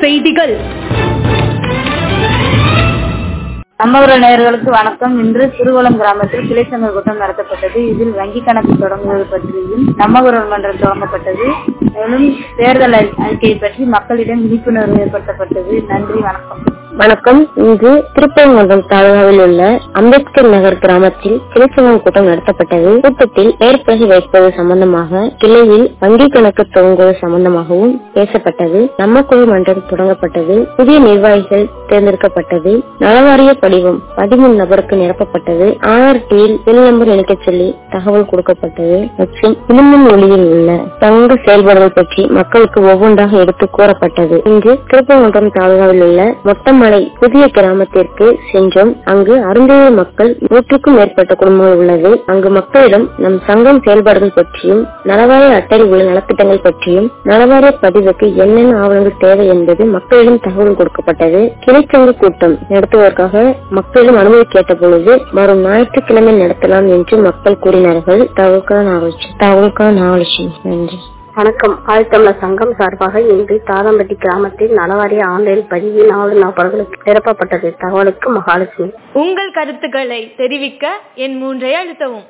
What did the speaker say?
செய்திகள் நம்மவர நேயர்களுக்கு வணக்கம் இன்று திருவலம் கிராமத்தில் கிளை சங்க கூட்டம் நடத்தப்பட்டது இதில் வங்கி கணக்கு தொடங்குவது பற்றியும் நம்மகுரல் மன்றம் தொடங்கப்பட்டது மேலும் தேர்தல் அறி- அறிக்கையை பற்றி மக்களிடம் விழிப்புணர்வு ஏற்படுத்தப்பட்டது நன்றி வணக்கம் வணக்கம் இன்று திருப்பரங்குன்றம் தாலுகாவில் உள்ள அம்பேத்கர் நகர் கிராமத்தில் கிளைச்சங்கம் கூட்டம் நடத்தப்பட்டது கூட்டத்தில் பெயர் பலகை வைப்பது சம்பந்தமாக கிளையில் வங்கி கணக்கு துவங்குவது சம்பந்தமாகவும் பேசப்பட்டது நம்ம குழு மன்றம் தொடங்கப்பட்டது புதிய நிர்வாகிகள் தேர்ந்தெடுக்கப்பட்டது நலவாரிய படிவம் பதிமூணு நபருக்கு நிரப்பப்பட்டது ஆர்டியில் செல் நம்பர் இணைக்கச் சொல்லி தகவல் கொடுக்கப்பட்டது மற்றும் இனிமின் ஒளியில் உள்ள தங்க செயல்பாடுகள் பற்றி மக்களுக்கு ஒவ்வொன்றாக எடுத்து கூறப்பட்டது இங்கு திருப்பரங்குன்றம் தாலுகாவில் உள்ள மொட்டமலை புதிய கிராமத்திற்கு சென்றோம் அங்கு அருந்தேய மக்கள் நூற்றுக்கும் மேற்பட்ட குடும்பங்கள் உள்ளது அங்கு மக்களிடம் நம் சங்கம் செயல்பாடுகள் பற்றியும் நலவாரிய அட்டையில் உள்ள நலத்திட்டங்கள் பற்றியும் நலவாரிய பதிவுக்கு என்னென்ன ஆவணங்கள் தேவை என்பது மக்களிடம் தகவல் கொடுக்கப்பட்டது கிளைச்சங்க கூட்டம் நடத்துவதற்காக மக்களிடம் அனுமதி கேட்ட பொழுது வரும் ஞாயிற்றுக்கிழமை நடத்தலாம் என்று மக்கள் கூறினார்கள் தகவலுக்கான ஆலோசனை தகவலுக்கான ஆலோசனை நன்றி வணக்கம் ஆழ்த்தமிழர் சங்கம் சார்பாக இன்று தாதம்பட்டி கிராமத்தில் நலவாரிய ஆன்லைன் பதிவு நாலு நபர்களுக்கு நிரப்பப்பட்டது தகவலுக்கு மகாலட்சுமி உங்கள் கருத்துக்களை தெரிவிக்க என் மூன்றை அழுத்தவும்